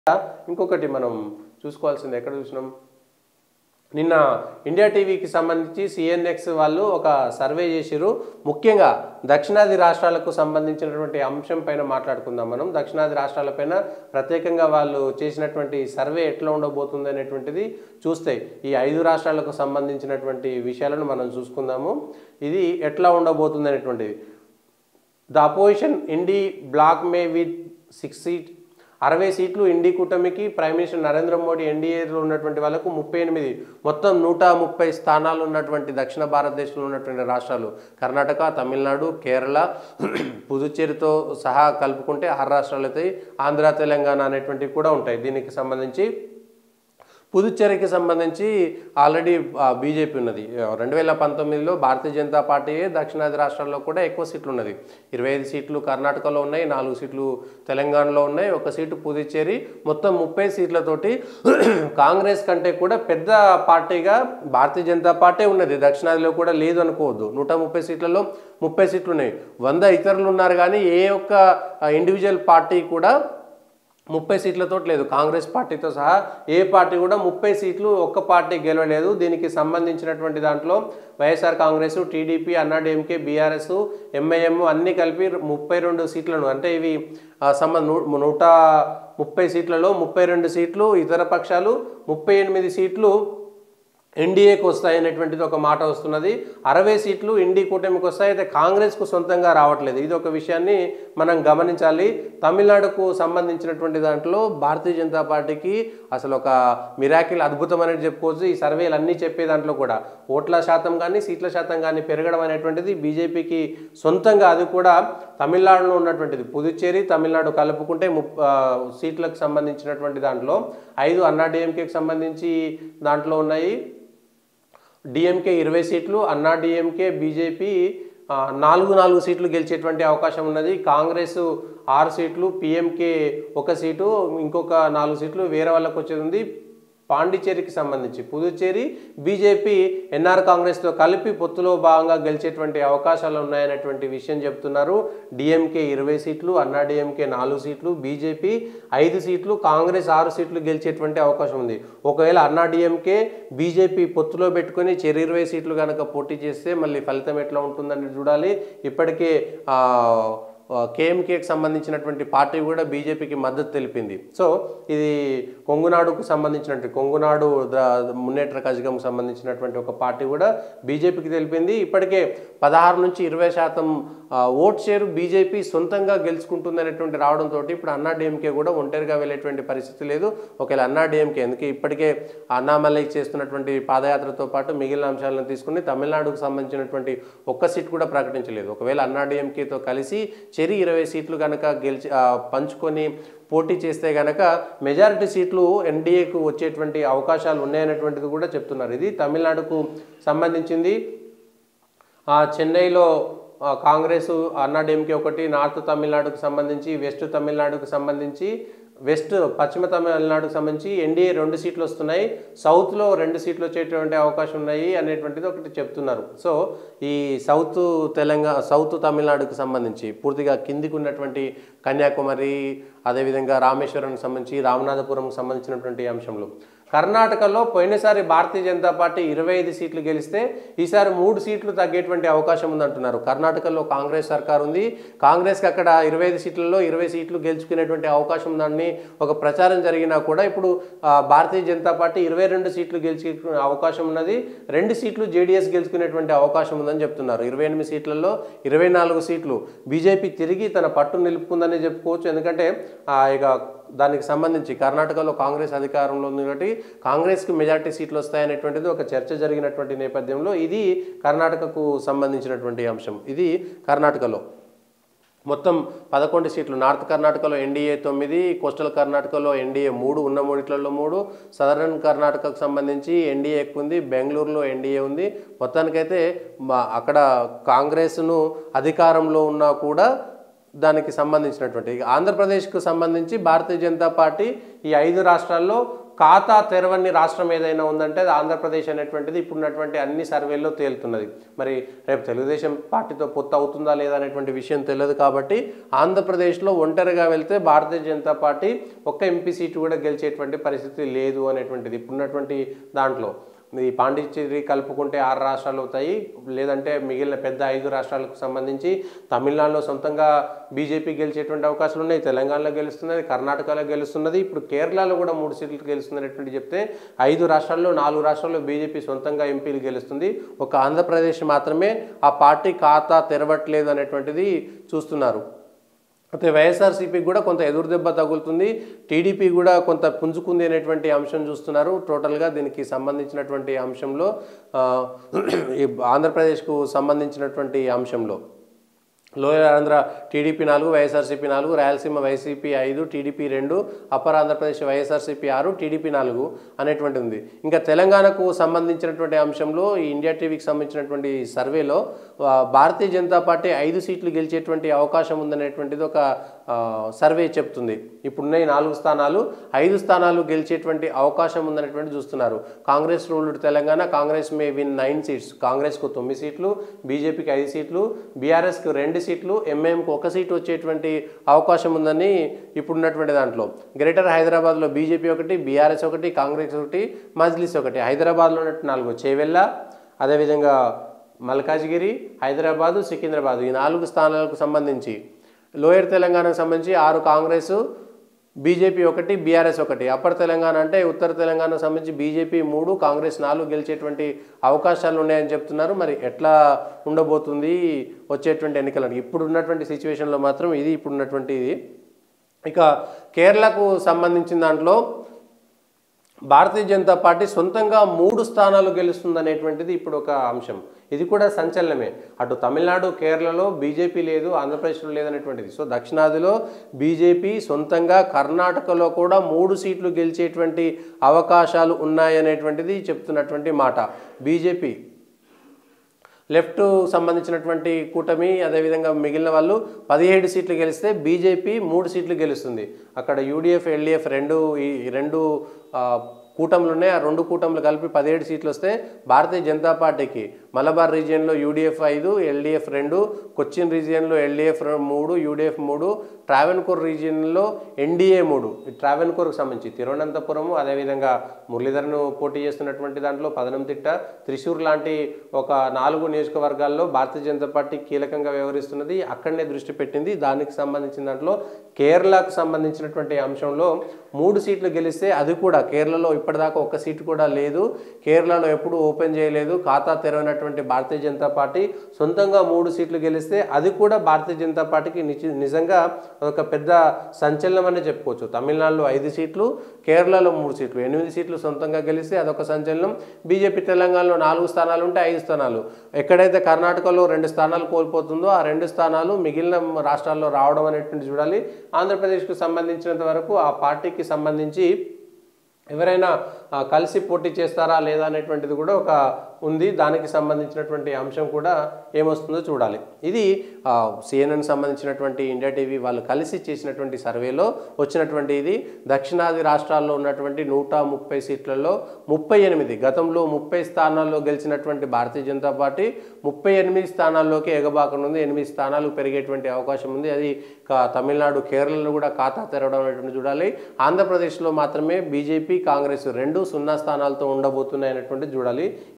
ఇంకొకటి మనం చూసుకోవాల్సింది ఎక్కడ చూసినాం నిన్న ఇండియా టీవీకి సంబంధించి సిఎన్ఎక్స్ వాళ్ళు ఒక సర్వే చేసిరు ముఖ్యంగా దక్షిణాది రాష్ట్రాలకు సంబంధించినటువంటి అంశం పైన మాట్లాడుకుందాం మనం దక్షిణాది రాష్ట్రాలపైన ప్రత్యేకంగా వాళ్ళు చేసినటువంటి సర్వే ఎట్లా ఉండబోతుంది అనేటువంటిది చూస్తే ఈ ఐదు రాష్ట్రాలకు సంబంధించినటువంటి విషయాలను మనం చూసుకుందాము ఇది ఎట్లా ఉండబోతుంది అనేటువంటిది the opposition INDI bloc may with six seat అరవై సీట్లు ఇండి కూటమికి ప్రైమ్ మినిస్టర్ నరేంద్ర మోడీ ఎన్డీఏలో ఉన్నటువంటి వాళ్ళకు ముప్పై ఎనిమిది మొత్తం నూట ముప్పై స్థానాలు ఉన్నటువంటి దక్షిణ భారతదేశంలో ఉన్నటువంటి రాష్ట్రాలు కర్ణాటక తమిళనాడు కేరళ పుదుచ్చేరితో సహా కలుపుకుంటే ఆరు రాష్ట్రాలు అవుతాయి ఆంధ్ర తెలంగాణ అనేటువంటివి కూడా ఉంటాయి దీనికి సంబంధించి పుదుచ్చేరికి సంబంధించి ఆల్రెడీ బీజేపీ ఉన్నది రెండు వేల పంతొమ్మిదిలో భారతీయ జనతా పార్టీయే దక్షిణాది రాష్ట్రాల్లో కూడా ఎక్కువ సీట్లు ఉన్నది ఇరవై ఐదు సీట్లు కర్ణాటకలో ఉన్నాయి నాలుగు సీట్లు తెలంగాణలో ఉన్నాయి ఒక సీటు పుదుచ్చేరి మొత్తం ముప్పై సీట్లతోటి కాంగ్రెస్ కంటే కూడా పెద్ద పార్టీగా భారతీయ జనతా పార్టీ ఉన్నది దక్షిణాదిలో కూడా లేదు అనుకోవద్దు నూట ముప్పై సీట్లలో ముప్పై సీట్లు ఉన్నాయి వంద ఇతరులు ఉన్నారు కానీ ఏ ఒక్క ఇండివిజువల్ పార్టీ కూడా ముప్పై సీట్లతో లేదు కాంగ్రెస్ పార్టీతో సహా ఏ పార్టీ కూడా ముప్పై సీట్లు ఒక్క పార్టీ గెలవలేదు దీనికి సంబంధించినటువంటి దాంట్లో YSR Congress TDP AIADMK BRS MIM అన్నీ కలిపి ముప్పై రెండు సీట్లను అంటే ఇవి ఆ, సంబంధ నూ- నూట ముప్పై సీట్లలో ముప్పై రెండు సీట్లు ఇతర పక్షాలు ముప్పై ఎనిమిది సీట్లు ఎన్డీఏకి వస్తాయి అనేటువంటిది ఒక మాట వస్తున్నది అరవై సీట్లు ఇండి కూటమికి వస్తాయి అయితే కాంగ్రెస్కు సొంతంగా రావట్లేదు ఇది ఒక విషయాన్ని మనం గమనించాలి తమిళనాడుకు సంబంధించినటువంటి దాంట్లో భారతీయ జనతా పార్టీకి అసలు ఒక మిరాకిల్ అద్భుతం అనేది చెప్పుకోవచ్చు ఈ సర్వేలు అన్నీ చెప్పే దాంట్లో కూడా ఓట్ల శాతం కానీ సీట్ల శాతం కానీ పెరగడం అనేటువంటిది బీజేపీకి సొంతంగా అది కూడా తమిళనాడులో ఉన్నటువంటిది పుదుచ్చేరి తమిళనాడు కలుపుకుంటే ముప్ ఆ, సీట్లకు సంబంధించినటువంటి దాంట్లో ఐదు అన్నా డిఎంకేకి సంబంధించి దాంట్లో ఉన్నాయి డిఎంకే ఇరవై సీట్లు అన్నా డిఎంకే బీజేపీ ఆ, నాలుగు నాలుగు సీట్లు గెలిచేటువంటి అవకాశం ఉన్నది కాంగ్రెస్ ఆరు సీట్లు పిఎంకే ఒక సీటు ఇంకొక నాలుగు సీట్లు వేరే వాళ్ళకి వచ్చేది ఉంది పాండిచేరికి సంబంధించి పుదుచ్చేరి బీజేపీ ఎన్ఆర్ కాంగ్రెస్తో కలిపి పొత్తులో భాగంగా గెలిచేటువంటి అవకాశాలు ఉన్నాయనేటువంటి విషయం చెప్తున్నారు డిఎంకే ఇరవై సీట్లు అన్నా డిఎంకే నాలుగు సీట్లు బీజేపీ ఐదు సీట్లు కాంగ్రెస్ ఆరు సీట్లు గెలిచేటువంటి అవకాశం ఉంది ఒకవేళ అన్నా డిఎంకే బీజేపీ పొత్తులో పెట్టుకొని చెరు ఇరవై సీట్లు కనుక పోటీ చేస్తే మళ్ళీ ఫలితం ఎట్లా ఉంటుందని చూడాలి ఇప్పటికే ఆ, కేఎంకేకి సంబంధించినటువంటి పార్టీ కూడా బీజేపీకి మద్దతు తెలిపింది సో ఇది కొంగునాడుకు సంబంధించినటువంటి కొంగునాడు ద- మున్నేట్ర కజగంకు సంబంధించినటువంటి ఒక పార్టీ కూడా బీజేపీకి తెలిపింది ఇప్పటికే పదహారు నుంచి ఇరవై శాతం ఆ, ఓట్ షేరు బీజేపీ సొంతంగా గెలుచుకుంటుంది అనేటువంటి రావడంతో ఇప్పుడు అన్నా డిఎంకే కూడా ఒంటరిగా వెళ్ళేటువంటి పరిస్థితి లేదు ఒకవేళ అన్నా డిఎంకే ఎందుకు ఇప్పటికే అన్నామలై చేస్తున్నటువంటి పాదయాత్రతో పాటు మిగిలిన అంశాలను తీసుకుని తమిళనాడుకు సంబంధించినటువంటి ఒక్క సీట్ కూడా ప్రకటించలేదు ఒకవేళ అన్నా డిఎంకేతో కలిసి చెరి ఇరవై సీట్లు కనుక గెలిచి ఆ, పంచుకొని పోటీ చేస్తే గనక మెజారిటీ సీట్లు ఎన్డీఏకు వచ్చేటువంటి అవకాశాలు ఉన్నాయనేటువంటిది కూడా చెప్తున్నారు ఇది తమిళనాడుకు సంబంధించింది ఆ, చెన్నైలో ఆ, కాంగ్రెస్ అన్నాడీఎంకే ఒకటి నార్త్ తమిళనాడుకు సంబంధించి వెస్ట్ తమిళనాడుకు సంబంధించి వెస్ట్ పశ్చిమ తమిళనాడుకు సంబంధించి ఎన్డీఏ రెండు సీట్లు వస్తున్నాయి సౌత్లో రెండు సీట్లు వచ్చేటువంటి అవకాశం ఉన్నాయి అనేటువంటిది ఒకటి చెప్తున్నారు సో ఈ సౌత్ తెలంగాణ సౌత్ తమిళనాడుకు సంబంధించి పూర్తిగా కిందికి ఉన్నటువంటి కన్యాకుమారి అదేవిధంగా రామేశ్వరంకి సంబంధించి రామనాథపురంకి సంబంధించినటువంటి అంశంలో కర్ణాటకలో పోయినసారి భారతీయ జనతా పార్టీ ఇరవై ఐదు సీట్లు గెలిస్తే ఈసారి మూడు సీట్లు తగ్గేటువంటి అవకాశం ఉందంటున్నారు కర్ణాటకలో కాంగ్రెస్ సర్కార్ ఉంది కాంగ్రెస్కి అక్కడ ఇరవై ఐదు సీట్లలో ఇరవై సీట్లు గెలుచుకునేటువంటి అవకాశం ఉందని ఒక ప్రచారం జరిగినా కూడా ఇప్పుడు ఆ, భారతీయ జనతా పార్టీ ఇరవై రెండు సీట్లు గెలిచే అవకాశం ఉన్నది రెండు సీట్లు జేడీఎస్ గెలుచుకునేటువంటి అవకాశం ఉందని చెప్తున్నారు ఇరవై ఎనిమిది సీట్లలో ఇరవై నాలుగు సీట్లు బీజేపీ తిరిగి తన పట్టు నిలుపుకుందని చెప్పుకోవచ్చు ఎందుకంటే ఆ, ఇక దానికి సంబంధించి కర్ణాటకలో కాంగ్రెస్ అధికారంలో ఉంది కాబట్టి కాంగ్రెస్కి మెజార్టీ సీట్లు వస్తాయనేటువంటిది ఒక చర్చ జరిగినటువంటి నేపథ్యంలో ఇది కర్ణాటకకు సంబంధించినటువంటి అంశం ఇది కర్ణాటకలో మొత్తం పదకొండు సీట్లు నార్త్ కర్ణాటకలో ఎన్డీఏ తొమ్మిది కోస్టల్ కర్ణాటకలో ఎన్డీఏ మూడు ఉన్న మూడిట్లలో మూడు సదరన్ కర్ణాటకకు సంబంధించి ఎన్డీఏ ఎక్కువ ఉంది బెంగళూరులో ఎన్డీఏ ఉంది మొత్తానికైతే మా- అక్కడ కాంగ్రెస్ను అధికారంలో ఉన్నా కూడా దానికి సంబంధించినటువంటి ఇక ఆంధ్రప్రదేశ్కు సంబంధించి భారతీయ జనతా పార్టీ ఈ ఐదు రాష్ట్రాల్లో ఖాతా తెరవని రాష్ట్రం ఏదైనా ఉందంటే అది ఆంధ్రప్రదేశ్ అనేటువంటిది ఇప్పుడున్నటువంటి అన్ని సర్వేల్లో తేలుతున్నది మరి రేపు తెలుగుదేశం పార్టీతో పొత్తు అవుతుందా లేదా అనేటువంటి విషయం తెలియదు కాబట్టి ఆంధ్రప్రదేశ్లో ఒంటరిగా వెళ్తే భారతీయ జనతా పార్టీ ఒక్క ఎంపీ సీటు కూడా గెలిచేటువంటి పరిస్థితి లేదు అనేటువంటిది ఇప్పుడున్నటువంటి దాంట్లో ఈ పాండిచ్చేరి కలుపుకుంటే ఆరు రాష్ట్రాలు అవుతాయి లేదంటే మిగిలిన పెద్ద ఐదు రాష్ట్రాలకు సంబంధించి తమిళనాడులో సొంతంగా బీజేపీ గెలిచేటువంటి అవకాశాలు ఉన్నాయి తెలంగాణలో గెలుస్తున్నది కర్ణాటకలో గెలుస్తున్నది ఇప్పుడు కేరళలో కూడా మూడు సీట్లు గెలుస్తున్నటువంటి చెప్తే ఐదు రాష్ట్రాల్లో నాలుగు రాష్ట్రాల్లో బీజేపీ సొంతంగా ఎంపీలు గెలుస్తుంది ఒక ఆంధ్రప్రదేశ్ మాత్రమే ఆ పార్టీ ఖాతా తెరవట్లేదు అనేటువంటిది చూస్తున్నారు అయితే వైఎస్ఆర్సీపీకి కూడా కొంత ఎదురు దెబ్బ తగులుతుంది టీడీపీ కూడా కొంత పుంజుకుంది అనేటువంటి అంశం చూస్తున్నారు టోటల్గా దీనికి సంబంధించినటువంటి అంశంలో ఆ, ఈ ఆంధ్రప్రదేశ్కు సంబంధించినటువంటి అంశంలో లోయర్ ఆంధ్ర టీడీపీ నాలుగు వైఎస్ఆర్సీపీ నాలుగు రాయలసీమ వైసీపీ ఐదు టీడీపీ రెండు అప్పర్ ఆంధ్రప్రదేశ్ వైఎస్ఆర్సీపీ ఆరు టీడీపీ నాలుగు అనేటువంటి ఉంది ఇంకా తెలంగాణకు సంబంధించినటువంటి అంశంలో ఈ ఇండియా టీవీకి సంబంధించినటువంటి సర్వేలో ఆ, భారతీయ జనతా పార్టీ ఐదు సీట్లు గెలిచేటువంటి అవకాశం ఉందనేటువంటిది ఒక ఆ, సర్వే చెప్తుంది ఇప్పుడున్న ఈ నాలుగు స్థానాలు ఐదు స్థానాలు గెలిచేటువంటి అవకాశం ఉందనేటువంటి చూస్తున్నారు Congress ruled Telangana Congress may win nine seats కాంగ్రెస్కు తొమ్మిది సీట్లు బీజేపీకి ఐదు సీట్లు బీఆర్ఎస్కి రెండు సీట్లు ఎంఐఎంకు ఒక సీటు వచ్చేటువంటి అవకాశం ఉందని ఇప్పుడున్నటువంటి దాంట్లో గ్రేటర్ హైదరాబాద్లో బీజేపీ ఒకటి బీఆర్ఎస్ ఒకటి కాంగ్రెస్ ఒకటి మజ్లిస్ ఒకటి హైదరాబాద్లో ఉన్నట్టు నాలుగు చేవెళ్ళ అదేవిధంగా మల్కాజ్గిరి హైదరాబాదు సికింద్రాబాద్ ఈ నాలుగు స్థానాలకు సంబంధించి లోయర్ తెలంగాణకు సంబంధించి ఆరు కాంగ్రెస్ బీజేపీ ఒకటి బీఆర్ఎస్ ఒకటి అప్పర్ తెలంగాణ అంటే ఉత్తర తెలంగాణకు సంబంధించి బీజేపీ మూడు కాంగ్రెస్ నాలుగు గెలిచేటువంటి అవకాశాలు ఉన్నాయని చెప్తున్నారు మరి ఎట్లా ఉండబోతుంది వచ్చేటువంటి ఎన్నికలు ఇప్పుడు ఉన్నటువంటి సిచ్యువేషన్లో మాత్రం ఇది ఇప్పుడు ఉన్నటువంటి ఇది ఇక కేరళకు సంబంధించిన దాంట్లో భారతీయ జనతా పార్టీ సొంతంగా మూడు స్థానాలు గెలుస్తుందనేటువంటిది ఇప్పుడు ఒక అంశం ఇది కూడా సంచలనమే అటు తమిళనాడు కేరళలో బీజేపీ లేదు ఆంధ్రప్రదేశ్లో లేదనేటువంటిది సో దక్షిణాదిలో బీజేపీ సొంతంగా కర్ణాటకలో కూడా మూడు సీట్లు గెలిచేటువంటి అవకాశాలు ఉన్నాయనేటువంటిది చెప్తున్నటువంటి మాట బీజేపీ లెఫ్ట్ సంబంధించినటువంటి కూటమి అదేవిధంగా మిగిలిన వాళ్ళు పదిహేడు సీట్లు గెలిస్తే బీజేపీ మూడు సీట్లు గెలుస్తుంది అక్కడ యూడిఎఫ్ ఎల్డిఎఫ్ రెండు ఈ రెండు ఆ, కూటములు ఉన్నాయి ఆ రెండు కూటములు కలిపి పదిహేడు సీట్లు వస్తే భారతీయ జనతా పార్టీకి మలబార్ రీజియన్లో యూడిఎఫ్ ఐదు ఎల్డిఎఫ్ రెండు కొచ్చిన్ రీజియన్లో ఎల్డిఎఫ్ మూడు యూడిఎఫ్ మూడు ట్రావెన్కోర్ రీజియన్లో ఎన్డీఏ మూడు ఈ ట్రావెన్కోర్కి సంబంధించి తిరువనంతపురము అదేవిధంగా మురళీధరను పోటీ చేస్తున్నటువంటి దాంట్లో పదనంతిట్ట త్రిశూర్ లాంటి ఒక నాలుగు నియోజకవర్గాల్లో భారతీయ జనతా పార్టీ కీలకంగా వ్యవహరిస్తున్నది అక్కడనే దృష్టి పెట్టింది దానికి సంబంధించిన దాంట్లో కేరళకు సంబంధించినటువంటి అంశంలో మూడు సీట్లు గెలిస్తే అది కూడా కేరళలో ఇప్పటిదాకా ఒక్క సీటు కూడా లేదు కేరళలో ఎప్పుడు ఓపెన్ చేయలేదు ఖాతా తెరవనటువంటి భారతీయ జనతా పార్టీ సొంతంగా మూడు సీట్లు గెలిస్తే అది కూడా భారతీయ జనతా పార్టీకి నిజ- నిజంగా ఒక పెద్ద సంచలనం అనే చెప్పుకోవచ్చు తమిళనాడులో ఐదు సీట్లు కేరళలో మూడు సీట్లు ఎనిమిది సీట్లు సొంతంగా గెలిస్తే అదొక సంచలనం బీజేపీ తెలంగాణలో నాలుగు స్థానాలు ఉంటే ఐదు స్థానాలు ఎక్కడైతే కర్ణాటకలో రెండు స్థానాలు కోల్పోతుందో ఆ రెండు స్థానాలు మిగిలిన రాష్ట్రాల్లో రావడం అనేటువంటి చూడాలి ఆంధ్రప్రదేశ్కు సంబంధించినంత వరకు ఆ పార్టీకి సంబంధించి ఎవరైనా ఆ, కలిసి పోటీ చేస్తారా లేదా అనేటువంటిది కూడా ఒక ఉంది దానికి సంబంధించినటువంటి అంశం కూడా ఏమొస్తుందో చూడాలి ఇది సిఎన్ఎన్ సంబంధించినటువంటి ఇండియా టీవీ వాళ్ళు కలిసి చేసినటువంటి సర్వేలో వచ్చినటువంటి ఇది దక్షిణాది రాష్ట్రాల్లో ఉన్నటువంటి నూట ముప్పై సీట్లలో ముప్పై ఎనిమిది గతంలో ముప్పై స్థానాల్లో గెలిచినటువంటి భారతీయ జనతా పార్టీ ముప్పై ఎనిమిది స్థానాల్లోకి ఎగబాకనుంది ఎనిమిది స్థానాలు పెరిగేటువంటి అవకాశం ఉంది అది కా- తమిళనాడు కేరళలో కూడా ఖాతా తెరవడం అనేటువంటి చూడాలి ఆంధ్రప్రదేశ్లో మాత్రమే బీజేపీ కాంగ్రెస్ రెండు సున్నా స్థానాలతో ఉండబోతున్నాయి అనేటువంటి చూడాలి